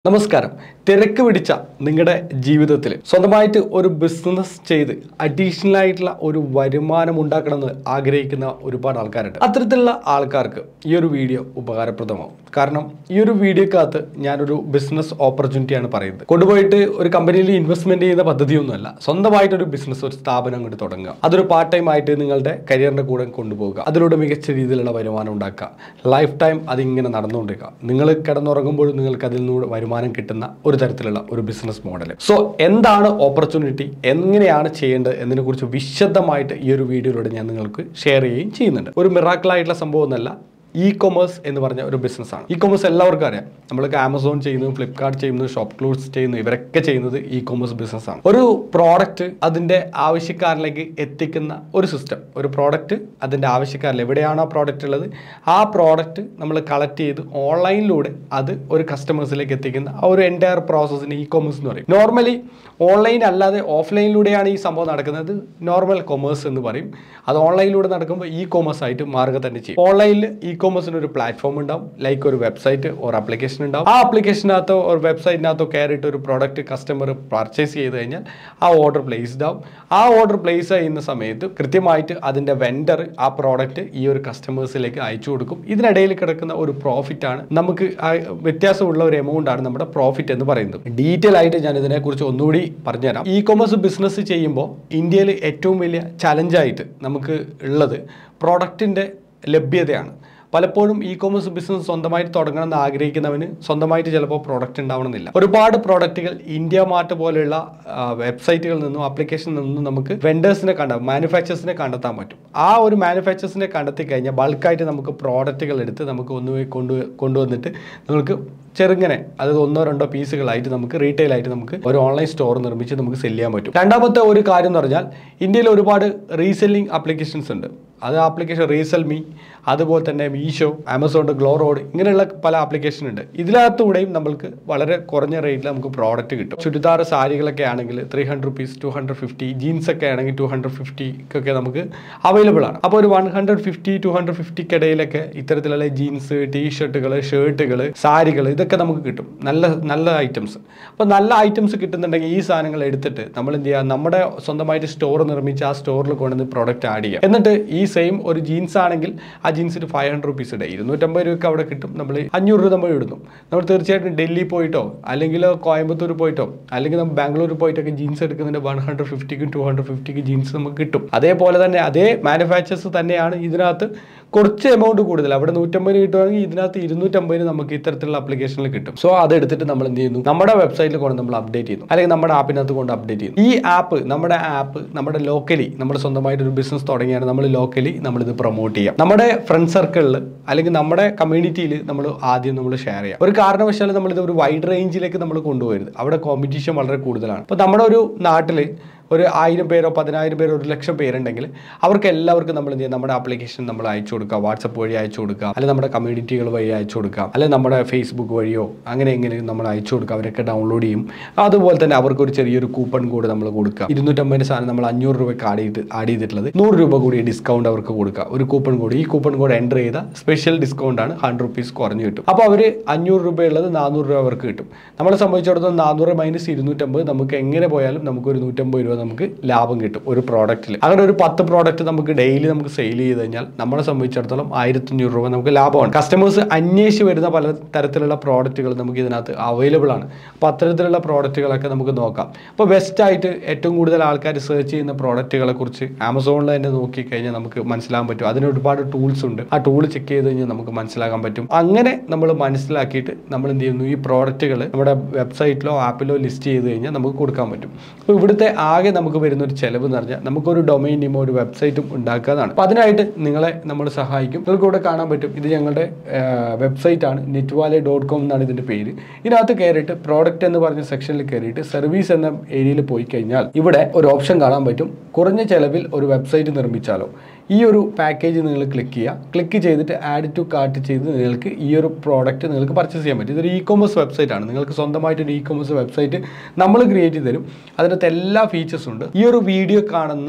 നമസ്കാരം തിരക്ക് പിടിച്ച നിങ്ങളുടെ ജീവിതത്തിൽ സ്വന്തമായിട്ട് ഒരു ബിസിനസ് ചെയ്ത് അഡീഷണൽ ആയിട്ടുള്ള ഒരു വരുമാനം ഉണ്ടാക്കണമെന്ന് ആഗ്രഹിക്കുന്ന ഒരുപാട് ആൾക്കാരുണ്ട് അത്തരത്തിലുള്ള ആൾക്കാർക്ക് ഈ ഒരു വീഡിയോ ഉപകാരപ്രദമാവും കാരണം ഈ ഒരു വീഡിയോക്കകത്ത് ഞാനൊരു ബിസിനസ് ഓപ്പർച്യൂണിറ്റിയാണ് പറയുന്നത് കൊണ്ടുപോയിട്ട് ഒരു കമ്പനിയിൽ ഇൻവെസ്റ്റ്മെന്റ് ചെയ്യുന്ന പദ്ധതിയൊന്നുമല്ല സ്വന്തമായിട്ടൊരു ബിസിനസ് ഒരു സ്ഥാപനം കൊണ്ട് തുടങ്ങുക അതൊരു പാർട്ട് ടൈം ആയിട്ട് നിങ്ങളുടെ കരിയറിന്റെ കൂടെ കൊണ്ടുപോകുക അതിലൂടെ മികച്ച രീതിയിലുള്ള വരുമാനം ഉണ്ടാക്കുക ലൈഫ് ടൈം അതിങ്ങനെ നടന്നുകൊണ്ടിരിക്കുക നിങ്ങൾ കിടന്നുറങ്ങുമ്പോഴും നിങ്ങൾക്ക് അതിൽ നിന്ന് വരുമാനം കിട്ടുന്ന ഒരു തരത്തിലുള്ള ഒരു ബിസിനസ് മോഡൽ സോ എന്താണ് ഓപ്പർച്യൂണിറ്റി എങ്ങനെയാണ് ചെയ്യേണ്ടത് എന്നതിനെ കുറിച്ച് വിശദമായിട്ട് ഈ ഒരു വീഡിയോയിലൂടെ ഞാൻ നിങ്ങൾക്ക് ഷെയർ ചെയ്യുകയും ചെയ്യുന്നുണ്ട് ഒരു മിറാക്കിളായിട്ടുള്ള സംഭവം ഒന്നല്ല ഇ കൊമേഴ്സ് എന്ന് പറഞ്ഞ ഒരു ബിസിനസ്സാണ് ഇ കൊമേഴ്സ് എല്ലാവർക്കും അറിയാം നമ്മൾക്ക് ആമസോൺ ചെയ്യുന്നു ഫ്ലിപ്കാർട്ട് ചെയ്യുന്നു ഷോപ്പ് ക്ലൂസ് ചെയ്യുന്നു ഇവരൊക്കെ ചെയ്യുന്നത് ഇ കൊമേഴ്സ് ബിസിനസ്സാണ് ഒരു പ്രോഡക്റ്റ് അതിൻ്റെ ആവശ്യക്കാരിലേക്ക് എത്തിക്കുന്ന ഒരു സിസ്റ്റം ഒരു പ്രോഡക്റ്റ് അതിൻ്റെ ആവശ്യക്കാരിൽ എവിടെയാണ് ആ പ്രോഡക്റ്റ് ഉള്ളത് ആ പ്രോഡക്റ്റ് നമ്മൾ കളക്ട് ചെയ്ത് ഓൺലൈനിലൂടെ അത് ഒരു കസ്റ്റമേഴ്സിലേക്ക് എത്തിക്കുന്ന ആ ഒരു എൻറ്റയർ പ്രോസസ്സിന് ഇ കൊമേഴ്സ് എന്ന് പറയും നോർമലി ഓൺലൈൻ അല്ലാതെ ഓഫ്ലൈനിലൂടെയാണ് ഈ സംഭവം നടക്കുന്നത് നോർമൽ കൊമേഴ്സ് എന്ന് പറയും അത് ഓൺലൈനിലൂടെ നടക്കുമ്പോൾ ഇ കോമേഴ്സ് ആയിട്ട് മാറുക തന്നെ ചെയ്യും ഓൺലൈനിൽ ഇ കോമേഴ്സിന് ഒരു പ്ലാറ്റ്ഫോം ഉണ്ടാവും ലൈക്ക് ഒരു വെബ്സൈറ്റ് ഒരു ആപ്ലിക്കേഷൻ ഉണ്ടാവും ആ ആപ്ലിക്കേഷനകത്തോ ഒരു വെബ്സൈറ്റിനകത്തോ കയറിയിട്ട് ഒരു പ്രോഡക്റ്റ് കസ്റ്റമർ പർച്ചേസ് ചെയ്ത് കഴിഞ്ഞാൽ ആ ഓർഡർ പ്ലേസ്ഡ് ആവും ആ ഓർഡർ പ്ലേസ് ചെയ്യുന്ന സമയത്ത് കൃത്യമായിട്ട് അതിൻ്റെ വെൻഡർ ആ പ്രോഡക്റ്റ് ഈ ഒരു കസ്റ്റമേഴ്സിലേക്ക് അയച്ചു കൊടുക്കും ഇതിനിടയിൽ കിടക്കുന്ന ഒരു പ്രോഫിറ്റ് ആണ് നമുക്ക് ആ വ്യത്യാസമുള്ള ഒരു എമൗണ്ട് ആണ് നമ്മുടെ പ്രോഫിറ്റ് എന്ന് പറയുന്നത് ഡീറ്റെയിൽ ആയിട്ട് ഞാൻ ഇതിനെക്കുറിച്ച് ഒന്നുകൂടി പറഞ്ഞുതരാം ഇ കൊമേഴ്സ് ബിസിനസ് ചെയ്യുമ്പോൾ ഇന്ത്യയിൽ ഏറ്റവും വലിയ ചലഞ്ചായിട്ട് നമുക്ക് ഉള്ളത് പ്രോഡക്റ്റിൻ്റെ ലഭ്യതയാണ് പലപ്പോഴും ഇ കോമേഴ്സ് ബിസിനസ് സ്വന്തമായിട്ട് തുടങ്ങണമെന്ന് ആഗ്രഹിക്കുന്നവന് സ്വന്തമായിട്ട് ചിലപ്പോൾ പ്രോഡക്റ്റ് ഉണ്ടാവണമെന്നില്ല ഒരുപാട് പ്രോഡക്റ്റുകൾ ഇന്ത്യ മാർട്ട് പോലെയുള്ള വെബ്സൈറ്റുകളിൽ നിന്നും ആപ്ലിക്കേഷനിൽ നിന്നും നമുക്ക് വെൻഡേഴ്സിനെ കണ്ട മാനുഫാക്ചേഴ്സിനെ കണ്ടെത്താൻ പറ്റും ആ ഒരു മാനുഫാക്ചേഴ്സിനെ കണ്ടെത്തി കഴിഞ്ഞാൽ ബൾക്കായിട്ട് നമുക്ക് പ്രോഡക്റ്റുകൾ എടുത്ത് നമുക്ക് ഒന്നുപോയി കൊണ്ടു കൊണ്ടുവന്നിട്ട് നമുക്ക് ചെറുങ്ങനെ അതായത് ഒന്നോ രണ്ടോ പീസുകളായിട്ട് നമുക്ക് റീറ്റെയിൽ ആയിട്ട് നമുക്ക് ഒരു ഓൺലൈൻ സ്റ്റോർ നിർമ്മിച്ച് നമുക്ക് സെല് ചെയ്യാൻ പറ്റും രണ്ടാമത്തെ ഒരു കാര്യം എന്ന് പറഞ്ഞാൽ ഇന്ത്യയിൽ ഒരുപാട് റീസെല്ലിംഗ് ആപ്ലിക്കേഷൻസ് ഉണ്ട് അത് ആപ്ലിക്കേഷൻ റീസെൽ മീ അതുപോലെ തന്നെ മീഷോ ആമസോണിൻ്റെ ഗ്ലോ റോഡ് ഇങ്ങനെയുള്ള പല ആപ്ലിക്കേഷൻ ഉണ്ട് ഇതിനകത്തൂടെയും നമ്മൾക്ക് വളരെ കുറഞ്ഞ റേറ്റിൽ നമുക്ക് പ്രോഡക്റ്റ് കിട്ടും ചുരിദാർ സാരികളൊക്കെ ആണെങ്കിൽ three hundred rupees two hundred fifty jeans ഒക്കെ ആണെങ്കിൽ ടു ഹൺഡ്രഡ് ഫിഫ്റ്റിക്കൊക്കെ നമുക്ക് അവൈലബിൾ ആണ് അപ്പോൾ ഒരു one hundred fifty two hundred ഫിഫ്റ്റിക്കിടയിലൊക്കെ ഇത്തരത്തിലുള്ള ജീൻസ് ടീ ഷർട്ടുകൾ ഷർട്ടുകൾ സാരികൾ ഇതൊക്കെ നമുക്ക് കിട്ടും നല്ല നല്ല ഐറ്റംസ് അപ്പോൾ നല്ല ഐറ്റംസ് കിട്ടുന്നുണ്ടെങ്കിൽ ഈ സാധനങ്ങൾ എടുത്തിട്ട് നമ്മൾ എന്ത് ചെയ്യുക നമ്മുടെ സ്വന്തമായിട്ട് സ്റ്റോർ നിർമ്മിച്ച് ആ സ്റ്റോറിൽ കൊണ്ടുവന്ന് പ്രോഡക്റ്റ് ആഡ് ചെയ്യുക എന്നിട്ട് ഈ സെയിം ഒരു ജീൻസ് ആണെങ്കിൽ ആ ജീൻസിന് ഫൈവ് ഹൺഡ്രഡ് റുപ്പീസ് ഇടേ ഇരുന്നൂറ്റമ്പത് രൂപയ്ക്ക് അവിടെ കിട്ടും നമ്മൾ അഞ്ഞൂറ് രൂപ നമ്മൾ ഇടുന്നു നമ്മൾ തീർച്ചയായിട്ടും ഡൽഹി പോയിട്ടോ അല്ലെങ്കിൽ കോയമ്പത്തൂർ പോയിട്ടോ അല്ലെങ്കിൽ നമ്മൾ ബാംഗ്ലൂർ പോയിട്ടൊക്കെ ജീൻസ് എടുക്കുന്നതിന് വൺ ഹൺഡ്രഡ് ഫിഫ്റ്റിക്കും ടു ഹൺഡ്രഡ് ഫിഫ്റ്റിക്ക് ജീൻസ് നമുക്ക് കിട്ടും അതേപോലെ തന്നെ അതേ മാനുഫാക്ചേഴ്സ് തന്നെയാണ് ഇതിനകത്ത് കുറച്ച് എമൗണ്ട് കൂടുതൽ അവിടെ നൂറ്റമ്പതിന് കിട്ടുവാണെങ്കിൽ ഇതിനകത്ത് ഇരുന്നൂറ്റമ്പതിന് നമുക്ക് ഇത്തരത്തിലുള്ള ആപ്ലിക്കേഷനിൽ കിട്ടും സോ അത് എടുത്തിട്ട് നമ്മൾ എന്ത് ചെയ്യുന്നു നമ്മുടെ വെബ്സൈറ്റിൽ കൊണ്ട് നമ്മൾ അപ്ഡേറ്റ് ചെയ്യുന്നു അല്ലെങ്കിൽ നമ്മുടെ ആപ്പിനകത്ത് കൊണ്ട് അപ്ഡേറ്റ് ചെയ്യുന്നു ഈ ആപ്പ് നമ്മുടെ ആപ്പ് നമ്മുടെ ലോക്കലി നമ്മുടെ സ്വന്തമായിട്ട് ഒരു ബിസിനസ് തുടങ്ങിയാണ് നമ്മൾ ലോക്കലി നമ്മളിത് പ്രൊമോട്ട് ചെയ്യാം നമ്മുടെ ഫ്രണ്ട് സർക്കിളിൽ അല്ലെങ്കിൽ നമ്മുടെ കമ്മ്യൂണിറ്റിയിൽ നമ്മൾ ആദ്യം നമ്മൾ ഷെയർ ചെയ്യാം ഒരു കാരണവശാലും നമ്മളിത് ഒരു വൈഡ് റേഞ്ചിലേക്ക് നമ്മൾ കൊണ്ടുപോകരുത് അവിടെ കോമ്പറ്റീഷൻ വളരെ കൂടുതലാണ് അപ്പോൾ നമ്മുടെ ഒരു നാട്ടിൽ ഒരു ആയിരം പേരോ പതിനായിരം പേരോ ഒരു ലക്ഷം പേരുണ്ടെങ്കിൽ അവർക്ക് എല്ലാവർക്കും നമ്മൾ എന്ത് ചെയ്യാം നമ്മുടെ ആപ്ലിക്കേഷൻ നമ്മൾ അയച്ചു കൊടുക്കുക വാട്സപ്പ് വഴി അയച്ചു കൊടുക്കുക അല്ലെങ്കിൽ നമ്മുടെ കമ്മ്യൂണിറ്റികൾ വഴി അയച്ചു കൊടുക്കാം അല്ലെങ്കിൽ നമ്മുടെ ഫേസ്ബുക്ക് വഴിയോ അങ്ങനെ എങ്ങനെ നമ്മൾ അയച്ചു കൊടുക്കുക അവരൊക്കെ ഡൗൺലോഡ് ചെയ്യും അതുപോലെ തന്നെ അവർക്ക് ഒരു ചെറിയൊരു കൂപ്പൺ കോഡ് നമ്മൾ കൊടുക്കുക ഇരുന്നൂറ്റമ്പതിന് സാധനം നമ്മൾ അഞ്ഞൂറ് രൂപയ്ക്ക് ആഡ് ചെയ്ത് ആഡ് ചെയ്തിട്ടുള്ളത് നൂറ് രൂപ കൂടി ഡിസ്കൗണ്ട് അവർക്ക് കൊടുക്കുക ഒരു കൂപ്പൺ കോഡ് ഈ കൂപ്പൺ കോഡ് എൻ്റർ ചെയ്ത സ്പെഷ്യൽ ഡിസ്കൗണ്ട് ആണ് ഹൺഡ്രഡ് റുപ്പീസ് കുറഞ്ഞു കിട്ടും അപ്പോൾ അവർ അഞ്ഞൂറ് രൂപയുള്ളത് നാനൂറ് രൂപ അവർക്ക് കിട്ടും നമ്മളെ സംബന്ധിച്ചിടത്തോളം നാനൂറ് മൈനസ് ഇരുന്നൂറ്റമ്പത് നമുക്ക് എങ്ങനെ പോയാലും നമുക്ക് ഒരു നൂറ്റമ്പത് രൂപ നമുക്ക് ലാഭം കിട്ടും ഒരു പ്രോഡക്റ്റിൽ അങ്ങനെ ഒരു പത്ത് പ്രോഡക്റ്റ് നമുക്ക് ഡെയിലി നമുക്ക് സെയിൽ ചെയ്ത് കഴിഞ്ഞാൽ നമ്മളെ സംബന്ധിച്ചിടത്തോളം ആയിരത്തഞ്ഞൂറ് രൂപ നമുക്ക് ലാഭമാണ് കസ്റ്റമേഴ്സ് അന്വേഷിച്ച് വരുന്ന പല തരത്തിലുള്ള പ്രോഡക്റ്റുകൾ നമുക്ക് ഇതിനകത്ത് അവൈലബിൾ ആണ് അപ്പോൾ അത്തരത്തിലുള്ള പ്രോഡക്റ്റുകളൊക്കെ നമുക്ക് നോക്കാം അപ്പോൾ ബെസ്റ്റ് ആയിട്ട് ഏറ്റവും കൂടുതൽ ആൾക്കാർ സെർച്ച് ചെയ്യുന്ന പ്രോഡക്റ്റുകളെ കുറിച്ച് ആമസോണിൽ തന്നെ നോക്കിക്കഴിഞ്ഞാൽ നമുക്ക് മനസ്സിലാക്കാൻ പറ്റും അതിന് ഒരുപാട് ടൂൾസ് ഉണ്ട് ആ ടൂൾ ചെക്ക് ചെയ്ത് കഴിഞ്ഞാൽ നമുക്ക് മനസ്സിലാക്കാൻ പറ്റും അങ്ങനെ നമ്മൾ മനസ്സിലാക്കിയിട്ട് നമ്മൾ എന്ത് ചെയ്യുന്നു ഈ പ്രോഡക്റ്റുകൾ നമ്മുടെ വെബ്സൈറ്റിലോ ആപ്പിലോ ലിസ്റ്റ് ചെയ്ത് കഴിഞ്ഞാൽ നമുക്ക് കൊടുക്കാൻ പറ്റും അപ്പോൾ ഇവിടുത്തെ ആകെ നമുക്ക് വരുന്ന ഒരു ചിലവ് എന്ന് പറഞ്ഞാൽ നമുക്കൊരു ഡൊമൈൻ നെയിമോ ഒരു വെബ്സൈറ്റും ഉണ്ടാക്കാന്നാണ് അപ്പോൾ അതിനായിട്ട് നിങ്ങളെ നമ്മൾ സഹായിക്കും നിങ്ങൾക്ക് ഇവിടെ കാണാൻ പറ്റും ഇത് ഞങ്ങളുടെ വെബ്സൈറ്റ് ആണ് നെറ്റ്വാലെ ഡോട്ട് കോം എന്നാണ് ഇതിൻ്റെ പേര് ഇതിനകത്ത് കയറിയിട്ട് പ്രോഡക്റ്റ് എന്ന് പറഞ്ഞ സെക്ഷനിൽ കയറിയിട്ട് സർവീസ് എന്ന ഏരിയയിൽ പോയി കഴിഞ്ഞാൽ ഇവിടെ ഒരു ഓപ്ഷൻ കാണാൻ പറ്റും കുറഞ്ഞ ചിലവിൽ ഒരു വെബ്സൈറ്റ് നിർമ്മിച്ചാലോ ഈ ഒരു പാക്കേജ് നിങ്ങൾ ക്ലിക്ക് ചെയ്യുക ക്ലിക്ക് ചെയ്തിട്ട് ആഡ് ടു കാർട്ട് ചെയ്ത് നിങ്ങൾക്ക് ഈ ഒരു പ്രോഡക്റ്റ് നിങ്ങൾക്ക് പർച്ചേസ് ചെയ്യാൻ പറ്റും ഇതൊരു ഇ കോമേഴ്സ് വെബ്സൈറ്റ് ആണ് നിങ്ങൾക്ക് സ്വന്തമായിട്ട് ഒരു ഇ കോമേഴ്സ് വെബ്സൈറ്റ് നമ്മൾ ക്രിയേറ്റ് ചെയ്ത് തരും അതിനകത്ത് എല്ലാ ഫീച്ചേഴ്സും ഉണ്ട് ഈ ഒരു വീഡിയോ കാണുന്ന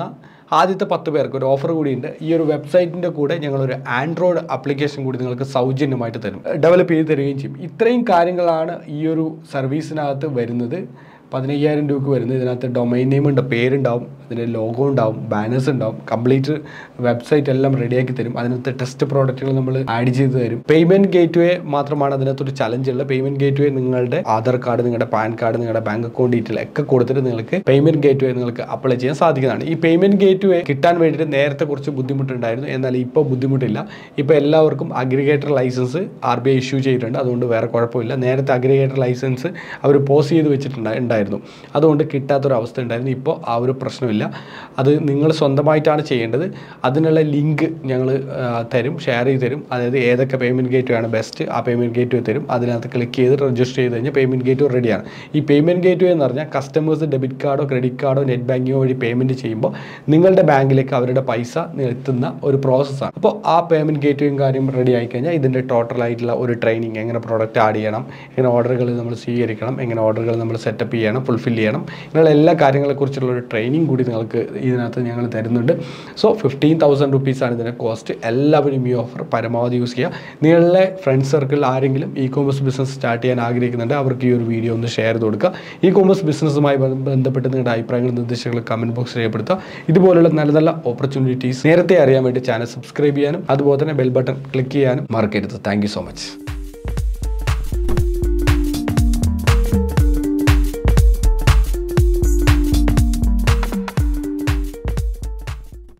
ആദ്യത്തെ പത്ത് പേർക്ക് ഒരു ഓഫർ കൂടിയുണ്ട് ഈ ഒരു വെബ്സൈറ്റിൻ്റെ കൂടെ ഞങ്ങളൊരു ആൻഡ്രോയിഡ് ആപ്ലിക്കേഷൻ കൂടി നിങ്ങൾക്ക് സൗജന്യമായിട്ട് തരും ഡെവലപ്പ് ചെയ്ത് തരികയും ചെയ്യും ഇത്രയും കാര്യങ്ങളാണ് ഈ ഒരു സർവീസിനകത്ത് വരുന്നത് പതിനയ്യായിരം രൂപക്ക് വരുന്നത് ഇതിനകത്ത് ഡൊമൈൻ നെയിം ഉണ്ട് പേരുണ്ടാവും അതിൻ്റെ ലോഗോ ഉണ്ടാവും ബാനേഴ്സ് ഉണ്ടാവും കംപ്ലീറ്റ് വെബ്സൈറ്റ് എല്ലാം റെഡിയാക്കി തരും അതിനകത്ത് ടെസ്റ്റ് പ്രോഡക്റ്റുകൾ നമ്മൾ ആഡ് ചെയ്ത് തരും പേയ്മെൻറ്റ് ഗേറ്റ് വേ മാത്രമാണ് അതിനകത്തൊരു ചലഞ്ച് ഉള്ളത് പേയ്മെൻറ്റ് ഗേറ്റ് വേ നിങ്ങളുടെ ആധാർ കാർഡ് നിങ്ങളുടെ പാൻ കാർഡ് നിങ്ങളുടെ ബാങ്ക് അക്കൗണ്ട് ഡീറ്റെയിൽ ഒക്കെ കൊടുത്തിട്ട് നിങ്ങൾക്ക് പേയ്മെൻറ്റ് ഗേറ്റ് വേ നിങ്ങൾക്ക് അപ്ലൈ ചെയ്യാൻ സാധിക്കുന്നതാണ് ഈ പേയ്മെൻറ്റ് ഗേറ്റ് വേ കിട്ടാൻ വേണ്ടിയിട്ട് നേരത്തെ കുറച്ച് ബുദ്ധിമുട്ടുണ്ടായിരുന്നു എന്നാൽ ഇപ്പോൾ ബുദ്ധിമുട്ടില്ല ഇപ്പോൾ എല്ലാവർക്കും aggregator licence R B I issue ചെയ്തിട്ടുണ്ട് അതുകൊണ്ട് വേറെ കുഴപ്പമില്ല നേരത്തെ അഗ്രിഗേറ്റർ ലൈസൻസ് അവർ പോസ് ചെയ്ത് വെച്ചിട്ടുണ്ടായി ഉണ്ടായിരുന്നു അതുകൊണ്ട് കിട്ടാത്തൊരവസ്ഥ ഉണ്ടായിരുന്നു ഇപ്പോൾ ആ ഒരു പ്രശ്നമില്ല അത് നിങ്ങൾ സ്വന്തമായിട്ടാണ് ചെയ്യേണ്ടത് അതിനുള്ള ലിങ്ക് ഞങ്ങൾ തരും ഷെയർ ചെയ്ത് തരും അതായത് ഏതൊക്കെ പേയ്മെൻറ്റ് ഗേറ്റ് ആണ് ബെസ്റ്റ് ആ പേയ്മെൻറ്റ് ഗേറ്റ് തരും അതിനകത്ത് ക്ലിക്ക് ചെയ്ത് രജിസ്റ്റർ ചെയ്ത് കഴിഞ്ഞാൽ പേയ്മെൻറ്റ് ഗേറ്റ് റെഡിയാണ് ഈ പേയ്മെൻറ്റ് ഗേറ്റ് എന്ന് പറഞ്ഞാൽ കസ്റ്റമേഴ്സ് ഡെബിറ്റ് കാർഡോ ക്രെഡിറ്റ് കാർഡോ നെറ്റ് ബാങ്കിങ്ങോ വഴി പേയ്മെൻറ്റ് ചെയ്യുമ്പോൾ നിങ്ങളുടെ ബാങ്കിലേക്ക് അവരുടെ പൈസ എത്തുന്ന ഒരു പ്രോസസ്സാണ് അപ്പോൾ ആ പേയ്മെൻറ്റ് ഗേറ്റും കാര്യം റെഡി ആയി കഴിഞ്ഞാൽ ഇതിൻ്റെ ടോട്ടൽ ആയിട്ടുള്ള ഒരു ട്രെയിനിങ് എങ്ങനെ പ്രോഡക്റ്റ് ആഡ് ചെയ്യണം എങ്ങനെ ഓർഡറുകൾ നമ്മൾ സ്വീകരിക്കണം എങ്ങനെ ഓർഡറുകൾ നമ്മൾ സെറ്റപ്പ് ചെയ്യണം ഫുൾഫിൽ ചെയ്യണം ഇങ്ങനെയുള്ള എല്ലാ കാര്യങ്ങളെക്കുറിച്ചുള്ള ഒരു ട്രെയിനിങ് കൂടി നിങ്ങൾക്ക് ഇതിനകത്ത് ഞങ്ങൾ തരുന്നുണ്ട് സോ ഫിഫ്റ്റീൻ തൗസൻഡ് റുപ്പീസാണ് ഇതിൻ്റെ കോസ്റ്റ് എല്ലാവരും ഈ ഓഫർ പരമാവധി യൂസ് ചെയ്യുക നിങ്ങളുടെ ഫ്രണ്ട് സർക്കിളിൽ ആരെങ്കിലും ഇ കോമേഴ്സ് ബിസിനസ് സ്റ്റാർട്ട് ചെയ്യാൻ ആഗ്രഹിക്കുന്നുണ്ട് അവർക്ക് ഈ ഒരു വീഡിയോ ഒന്ന് ഷെയർ ചെയ്ത് കൊടുക്കുക ഇ കോമേഴ്സ് ബിസിനസ്സുമായി ബന്ധപ്പെട്ട് നിങ്ങളുടെ അഭിപ്രായങ്ങൾ നിർദ്ദേശങ്ങൾ കമൻറ്റ് ബോക്സിൽ രേഖപ്പെടുത്തുക ഇതുപോലുള്ള നല്ല നല്ല ഓപ്പർച്യൂണിറ്റീസ് നേരത്തെ അറിയാൻ വേണ്ടി ചാനൽ സബ്സ്ക്രൈബ് ചെയ്യാനും അതുപോലെ തന്നെ ബെൽ ബട്ടൺ ക്ലിക്ക് ചെയ്യാനും മറക്കരുത് താങ്ക് സോ മച്ച്